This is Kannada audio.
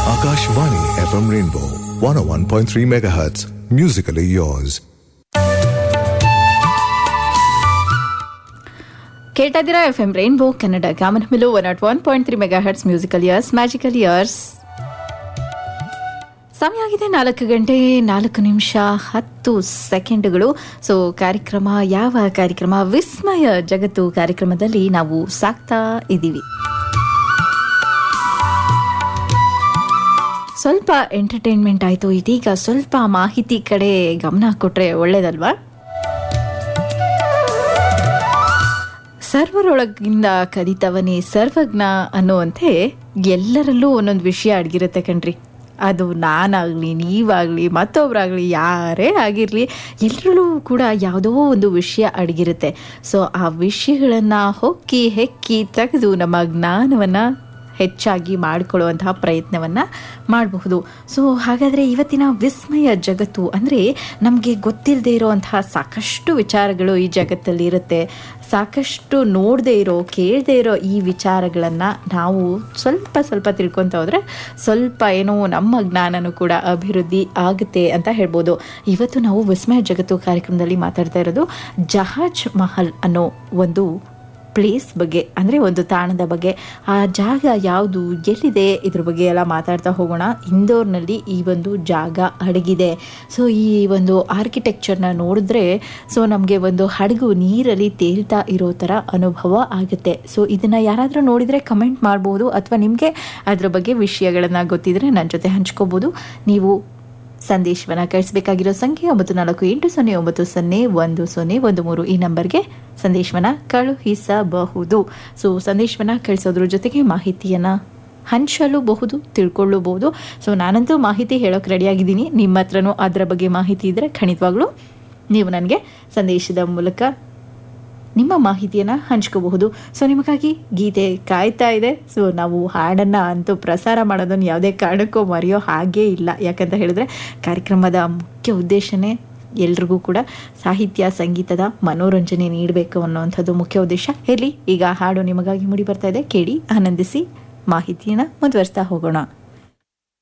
Akashvani FM Rainbow 101.3 MHz. Musically yours. ಕೇಳ್ತಾ ಇದ್ದೀರಾ ಎಫ್ ಎಂ ರೈನ್ಬೋ ಕನ್ನಡ ಕಾಮನಮಿಲು one nought one point three mega hertz musical years magical years ಸಮಯ ಆಗಿದೆ ನಾಲ್ಕು ಗಂಟೆ ನಾಲ್ಕು ನಿಮಿಷ ಹತ್ತು ಸೆಕೆಂಡ್ಗಳು ಸೊ ಕಾರ್ಯಕ್ರಮ ಯಾವ ಕಾರ್ಯಕ್ರಮ ವಿಸ್ಮಯ ಜಗತ್ತು ಕಾರ್ಯಕ್ರಮದಲ್ಲಿ ನಾವು ಸಾಕ್ತಾ ಇದ್ದೀವಿ ಸ್ವಲ್ಪ ಎಂಟರ್ಟೈನ್ಮೆಂಟ್ ಆಯಿತು ಇದೀಗ ಸ್ವಲ್ಪ ಮಾಹಿತಿ ಕಡೆ ಗಮನ ಕೊಟ್ರೆ ಒಳ್ಳೇದಲ್ವಾ ಸರ್ವರೊಳಗಿಂದ ಕಲಿತವನೇ ಸರ್ವಜ್ಞ ಅನ್ನುವಂತೆ ಎಲ್ಲರಲ್ಲೂ ಒಂದೊಂದು ವಿಷಯ ಅಡಗಿರುತ್ತೆ ಕಣ್ರಿ ಅದು ನಾನಾಗಲಿ ನೀವಾಗಲಿ ಮತ್ತೊಬ್ಬರಾಗಲಿ ಯಾರೇ ಆಗಿರಲಿ ಎಲ್ಲರಲ್ಲೂ ಕೂಡ ಯಾವುದೋ ಒಂದು ವಿಷಯ ಅಡಗಿರುತ್ತೆ ಸೊ ಆ ವಿಷಯಗಳನ್ನು ಹೊಕ್ಕಿ ಹೆಕ್ಕಿ ತೆಗೆದು ನಮ್ಮ ಜ್ಞಾನವನ್ನು ಹೆಚ್ಚಾಗಿ ಮಾಡಿಕೊಳ್ಳುವಂತಹ ಪ್ರಯತ್ನವನ್ನು ಮಾಡಬಹುದು ಸೊ ಹಾಗಾದರೆ ಇವತ್ತಿನ ವಿಸ್ಮಯ ಜಗತ್ತು ಅಂದರೆ ನಮಗೆ ಗೊತ್ತಿಲ್ಲದೆ ಇರೋವಂತಹ ಸಾಕಷ್ಟು ವಿಚಾರಗಳು ಈ ಜಗತ್ತಲ್ಲಿ ಇರುತ್ತೆ ಸಾಕಷ್ಟು ನೋಡದೇ ಇರೋ ಕೇಳದೇ ಇರೋ ಈ ವಿಚಾರಗಳನ್ನು ನಾವು ಸ್ವಲ್ಪ ಸ್ವಲ್ಪ ತಿಳ್ಕೊತ ಹೋದರೆ ಸ್ವಲ್ಪ ಏನೋ ನಮ್ಮ ಜ್ಞಾನನೂ ಕೂಡ ಅಭಿವೃದ್ಧಿ ಆಗುತ್ತೆ ಅಂತ ಹೇಳ್ಬೋದು ಇವತ್ತು ನಾವು ವಿಸ್ಮಯ ಜಗತ್ತು ಕಾರ್ಯಕ್ರಮದಲ್ಲಿ ಮಾತಾಡ್ತಾ ಇರೋದು ಜಹಾಜ್ ಮಹಲ್ ಅನ್ನೋ ಒಂದು ಪ್ಲೇಸ್ ಬಗ್ಗೆ ಅಂದರೆ ಒಂದು ತಾಣದ ಬಗ್ಗೆ ಆ ಜಾಗ ಯಾವುದು ಎಲ್ಲಿದೆ ಇದ್ರ ಬಗ್ಗೆ ಎಲ್ಲ ಮಾತಾಡ್ತಾ ಹೋಗೋಣ ಇಂದೋರ್ನಲ್ಲಿ ಈ ಒಂದು ಜಾಗ ಅಡಗಿದೆ ಸೊ ಈ ಒಂದು ಆರ್ಕಿಟೆಕ್ಚರ್ನ ನೋಡಿದ್ರೆ ಸೊ ನಮಗೆ ಒಂದು ಹಡಗು ನೀರಲ್ಲಿ ತೇಲ್ತಾ ಇರೋ ಥರ ಅನುಭವ ಆಗುತ್ತೆ ಸೊ ಇದನ್ನು ಯಾರಾದರೂ ನೋಡಿದರೆ ಕಮೆಂಟ್ ಮಾಡ್ಬೋದು ಅಥವಾ ನಿಮಗೆ ಅದರ ಬಗ್ಗೆ ವಿಷಯಗಳನ್ನು ಗೊತ್ತಿದ್ರೆ ನನ್ನ ಜೊತೆ ಹಂಚ್ಕೋಬೋದು ನೀವು ಸಂದೇಶವನ್ನು ಕಳಿಸಬೇಕಾಗಿರೋ ಸಂಖ್ಯೆ ಒಂಬತ್ತು ನಾಲ್ಕು ಎಂಟು ಸೊನ್ನೆ ಒಂಬತ್ತು ಸೊನ್ನೆ ಒಂದು ಸೊನ್ನೆ ಒಂದು ಮೂರು ಈ ನಂಬರ್ಗೆ ಸಂದೇಶವನ್ನು ಕಳುಹಿಸಬಹುದು ಸೊ ಸಂದೇಶವನ್ನು ಕಳಿಸೋದ್ರ ಜೊತೆಗೆ ಮಾಹಿತಿಯನ್ನು ಹಂಚಲೂಬಹುದು ತಿಳ್ಕೊಳ್ಳಬಹುದು ಸೊ ನಾನಂತೂ ಮಾಹಿತಿ ಹೇಳೋಕೆ ರೆಡಿಯಾಗಿದ್ದೀನಿ ನಿಮ್ಮ ಹತ್ರನೂ ಅದರ ಬಗ್ಗೆ ಮಾಹಿತಿ ಇದ್ದರೆ ಖಂಡಿತವಾಗ್ಲೂ ನೀವು ನನಗೆ ಸಂದೇಶದ ಮೂಲಕ ನಿಮ್ಮ ಮಾಹಿತಿಯನ್ನು ಹಂಚ್ಕೋಬಹುದು ಸೊ ನಿಮಗಾಗಿ ಗೀತೆ ಕಾಯ್ತಾ ಇದೆ ಸೊ ನಾವು ಹಾಡನ್ನು ಅಂತೂ ಪ್ರಸಾರ ಮಾಡೋದನ್ನು ಯಾವುದೇ ಕಾರಣಕ್ಕೂ ಮರೆಯೋ ಹಾಗೇ ಇಲ್ಲ ಯಾಕಂತ ಹೇಳಿದ್ರೆ ಕಾರ್ಯಕ್ರಮದ ಮುಖ್ಯ ಉದ್ದೇಶನೇ ಎಲ್ರಿಗೂ ಕೂಡ ಸಾಹಿತ್ಯ ಸಂಗೀತದ ಮನೋರಂಜನೆ ನೀಡಬೇಕು ಅನ್ನೋವಂಥದ್ದು ಮುಖ್ಯ ಉದ್ದೇಶ ಇರಲಿ ಈಗ ಹಾಡು ನಿಮಗಾಗಿ ಮೂಡಿ ಬರ್ತಾ ಇದೆ ಕೇಳಿ ಆನಂದಿಸಿ ಮಾಹಿತಿಯನ್ನು ಮುಂದುವರಿಸ್ತಾ ಹೋಗೋಣ